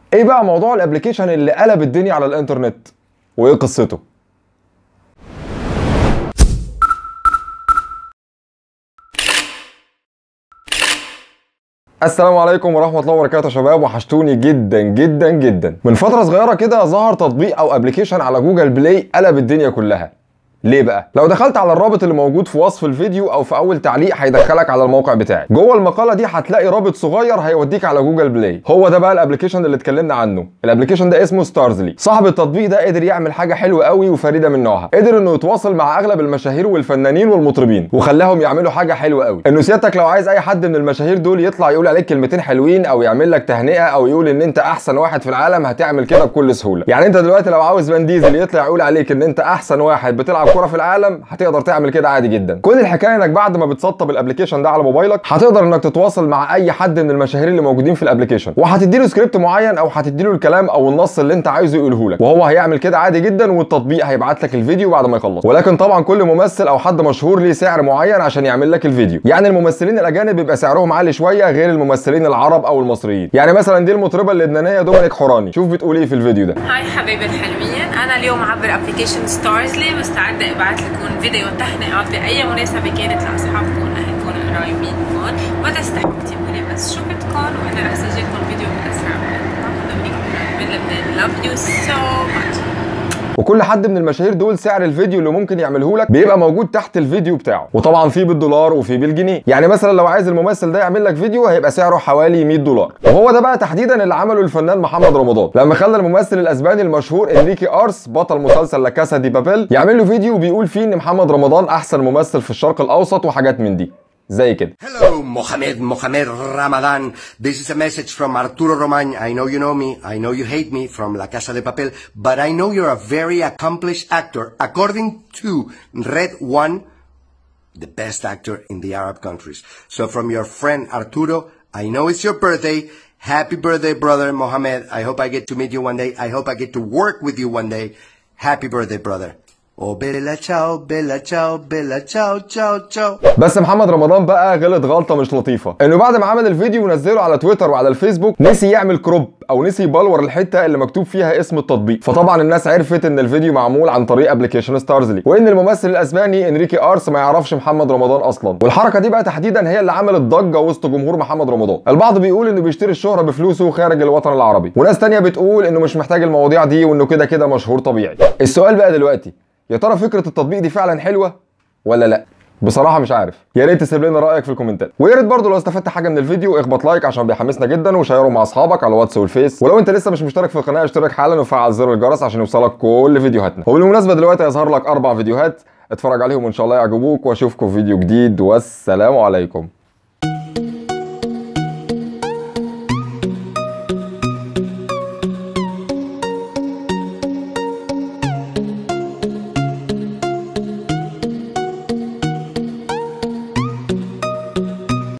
ايه بقى موضوع الابلكيشن اللي قلب الدنيا على الانترنت وايه قصته السلام عليكم ورحمة الله وبركاته يا شباب وحشتوني جدا جدا جدا من فترة صغيرة كده ظهر تطبيق او ابلكيشن على جوجل بلاي قلب الدنيا كلها ليه بقى؟ لو دخلت على الرابط اللي موجود في وصف الفيديو او في اول تعليق هيدخلك على الموقع بتاعي. جوه المقاله دي هتلاقي رابط صغير هيوديك على جوجل بلاي. هو ده بقى الابلكيشن اللي اتكلمنا عنه. الابلكيشن ده اسمه ستارزلي. صاحب التطبيق ده قدر يعمل حاجه حلوه قوي وفريده من نوعها. قدر انه يتواصل مع اغلب المشاهير والفنانين والمطربين وخلاهم يعملوا حاجه حلوه قوي. انه سيادتك لو عايز اي حد من المشاهير دول يطلع يقول عليك كلمتين حلوين او يعمل لك تهنئه او يقول ان انت احسن واحد في العالم هتعمل كده بكل سهوله. يعني انت دلوقتي لو عاوز فان ديزل يطلع يقول عليك ان انت احسن واحد بتلعب كوره في العالم هتقدر تعمل كده عادي جدا كل الحكايه انك بعد ما بتسطب الابلكيشن ده على موبايلك هتقدر انك تتواصل مع اي حد من المشاهير اللي موجودين في الابلكيشن وهتدي له سكريبت معين او هتدي له الكلام او النص اللي انت عايزه يقوله لك وهو هيعمل كده عادي جدا والتطبيق هيبعت لك الفيديو بعد ما يخلص ولكن طبعا كل ممثل او حد مشهور ليه سعر معين عشان يعمل لك الفيديو يعني الممثلين الاجانب بيبقى سعرهم عالي شويه غير الممثلين العرب او المصريين يعني مثلا دي المطربه اللبنانيه دومينيك حوراني شوف بتقول ايه في الفيديو ده هاي حبايبي الحلوين انا اليوم عبر ابلكيشن ستارزلي مستعده ابعث لكم فيديو تهنئات باي مناسبه كانت لاصحابكم اهلكم قرايبينكم وتستحقوا اكتبوا لي بس شو بدكم وانا رح اسجل لكم فيديو باسرع وقت من لبنان لاف يو سو ماتش وكل حد من المشاهير دول سعر الفيديو اللي ممكن يعمله لك بيبقى موجود تحت الفيديو بتاعه وطبعا في بالدولار وفي بالجنيه يعني مثلا لو عايز الممثل ده يعمل لك فيديو هيبقى سعره حوالي 100 دولار وهو ده بقى تحديدا اللي عمله الفنان محمد رمضان لما خلى الممثل الاسباني المشهور انريكي ارس بطل مسلسل لا كاسا دي بابيل يعمل له فيديو بيقول فيه ان محمد رمضان احسن ممثل في الشرق الاوسط وحاجات من دي زي كده Hello, Mohamed Mohamed Ramadan. This is a message from Arturo Roman. I know you know me. I know you hate me from La Casa de Papel, but I know you're a very accomplished actor. According to Red One, the best actor in the Arab countries. So from your friend Arturo, I know it's your birthday. Happy birthday, brother Mohamed. I hope I get to meet you one day. I hope I get to work with you one day. Happy birthday, brother. Oh, bella ciao, bella ciao, bella ciao, ciao, ciao. بس محمد رمضان بقى غلط غلطه مش لطيفه انه بعد ما عمل الفيديو ونزله على تويتر وعلى الفيسبوك نسي يعمل كروب او نسي يبلور الحته اللي مكتوب فيها اسم التطبيق فطبعا الناس عرفت ان الفيديو معمول عن طريق ابلكيشن ستارزلي وان الممثل الاسباني انريكي ارس ما يعرفش محمد رمضان اصلا والحركه دي بقى تحديدا هي اللي عملت ضجه وسط جمهور محمد رمضان البعض بيقول انه بيشتري الشهره بفلوسه خارج الوطن العربي وناس تانية بتقول انه مش محتاج المواضيع دي وانه كده كده مشهور طبيعي السؤال بقى دلوقتي يا ترى فكره التطبيق دي فعلا حلوه ولا لا بصراحه مش عارف يا ريت تسيب لنا رايك في الكومنتات ويا ريت برضه لو استفدت حاجه من الفيديو اخبط لايك عشان بيحمسنا جدا وشيره مع اصحابك على الواتس والفيس ولو انت لسه مش مشترك في القناه اشترك حالا وفعل زر الجرس عشان يوصلك كل فيديوهاتنا وبالمناسبه دلوقتي هيظهر لك اربع فيديوهات اتفرج عليهم وان شاء الله يعجبوك واشوفكم في فيديو جديد والسلام عليكم